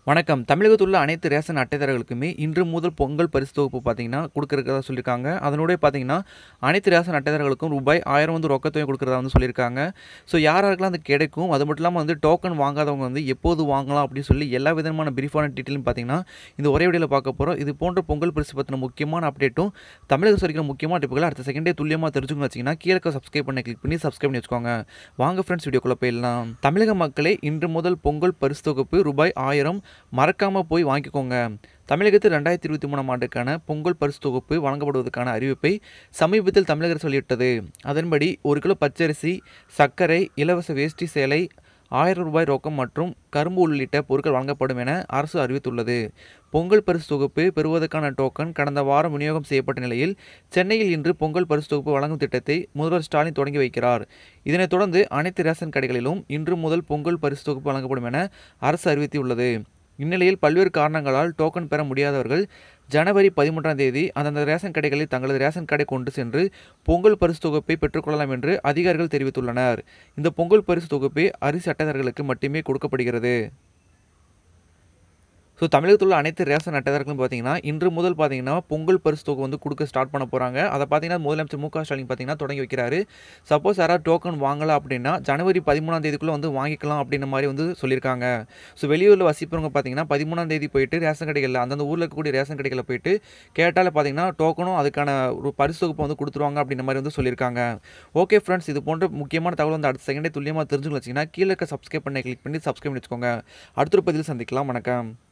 வணக்கம் தமிழகத்தில் உள்ள அனைத்து ரேஷன் அட்டைதாரர்களுக்குமே இன்று முதல் பொங்கல் பரிசு தொகுப்பு பார்த்தீங்கன்னா கொடுக்கறதா சொல்லியிருக்காங்க அதனுடைய பார்த்தீங்கன்னா அனைத்து ரேஷன் அட்டைதாரர்களுக்கும் ரூபாய் ஆயிரம் வந்து ரொக்கத்தொகை கொடுக்குறதா வந்து சொல்லியிருக்காங்க ஸோ யார் யாருக்கெல்லாம் அது கிடைக்கும் அது மட்டும் இல்லாமல் வந்து டோக்கன் வாங்காதவங்க வந்து எப்போது வாங்கலாம் அப்படின்னு சொல்லி எல்லா விதமான பிரீஃபான டீட்டெயிலும் பார்த்தீங்கன்னா இந்த ஒரே வீடியோவில் பார்க்க போகிறோம் இது போன்ற பொங்கல் பரிசு பற்றின முக்கியமான அப்டேட்டும் தமிழக வரைக்கும் முக்கியமான டிப்புகளை அடுத்த செகண்டே துல்லியமாக தெரிஞ்சுக்கணும் வச்சிங்கன்னா கீழே சப்ஸ்கிரைப் பண்ணி கிளிக் பண்ணி சப்ஸ்கிரைப் பண்ணி வச்சுக்கோங்க வாங்க ஃப்ரெண்ட்ஸ் வீடியோக்குள்ளே போயிடலாம் தமிழக மக்களே இன்று முதல் பொங்கல் பரிசு தொகுப்பு ரூபாய் ஆயிரம் மறக்காமல் போய் வாங்கிக்கோங்க தமிழகத்தில் ரெண்டாயிரத்தி இருபத்தி மூணாம் ஆண்டுக்கான பொங்கல் பரிசு தொகுப்பு வழங்கப்படுவதற்கான அறிவிப்பை சமீபத்தில் தமிழக அரசு வெளியிட்டது அதன்படி ஒரு கிலோ பச்சரிசி சர்க்கரை இலவச வேஷ்டி சேலை ஆயிரம் ரூபாய் ரொக்கம் மற்றும் கரும்பு உள்ளிட்ட பொருட்கள் வழங்கப்படும் என அரசு அறிவித்துள்ளது பொங்கல் பரிசு தொகுப்பு பெறுவதற்கான டோக்கன் கடந்த வாரம் விநியோகம் செய்யப்பட்ட நிலையில் சென்னையில் இன்று பொங்கல் பரிசு தொகுப்பு வழங்கும் திட்டத்தை முதல்வர் ஸ்டாலின் தொடங்கி வைக்கிறார் இதனைத் தொடர்ந்து அனைத்து ரேஷன் கடைகளிலும் இன்று முதல் பொங்கல் பரிசு தொகுப்பு வழங்கப்படும் என அரசு அறிவித்துள்ளது இந்நிலையில் பல்வேறு காரணங்களால் டோக்கன் பெற முடியாதவர்கள் ஜனவரி பதிமூன்றாம் தேதி அந்தந்த ரேஷன் கடைகளில் தங்களது ரேஷன் கடை கொண்டு சென்று பொங்கல் பரிசு தொகுப்பை பெற்றுக்கொள்ளலாம் என்று அதிகாரிகள் தெரிவித்துள்ளனர் இந்த பொங்கல் பரிசு தொகுப்பை அரிசி அட்டைதாரர்களுக்கு மட்டுமே கொடுக்கப்படுகிறது ஸோ தமிழகத்தில் உள்ள அனைத்து ரேஷன் அட்டைதாரர்களும் பார்த்தீங்கன்னா இன்று முதல் பார்த்தீங்கன்னா பொங்கல் பரிசு தொகை வந்து கொடுக்க ஸ்டார்ட் பண்ண போகிறாங்க அதை பார்த்தீங்கன்னா முதலமைச்சர் மு க ஸ்டாலின் பார்த்தீங்கன்னா தொடங்கி வைக்கிறாரு சப்போஸ் யாராவது டோக்கன் வாங்கலாம் அப்படின்னா ஜனவரி பதிமூணாம் தேதிக்குள்ளே வந்து வாங்கிக்கலாம் அப்படின்ற மாதிரி வந்து சொல்லியிருக்காங்க ஸோ வெளியூரில் வசிப்பவங்க பார்த்தீங்கன்னா பதிமூணாம் தேதி போயிட்டு ரேஷன் கடைகளில் அந்தந்த ஊரில் இருக்கக்கூடிய ரேஷன் கடைகளில் போயிட்டு கேட்டால் பார்த்தீங்கன்னா டோக்கனும் அதுக்கான ஒரு பரிசு தொகுப்பு வந்து கொடுத்துருவாங்க அப்படின்ற மாதிரி வந்து சொல்லியிருக்காங்க ஓகே ஃப்ரெண்ட்ஸ் இது போன்ற முக்கியமான தகவல் வந்து அடுத்த செகண்டே துல்லியமாக தெரிஞ்சுக்கணும் வச்சிங்கன்னா கீழே இருக்க சப்ஸ்கிரைப் பண்ணி கிளிக் பண்ணி சப்ஸ்கிரைப் பண்ணி வச்சுக்கோங்க அடுத்த ஒரு பதிவில் சந்திக்கலாம் வணக்கம்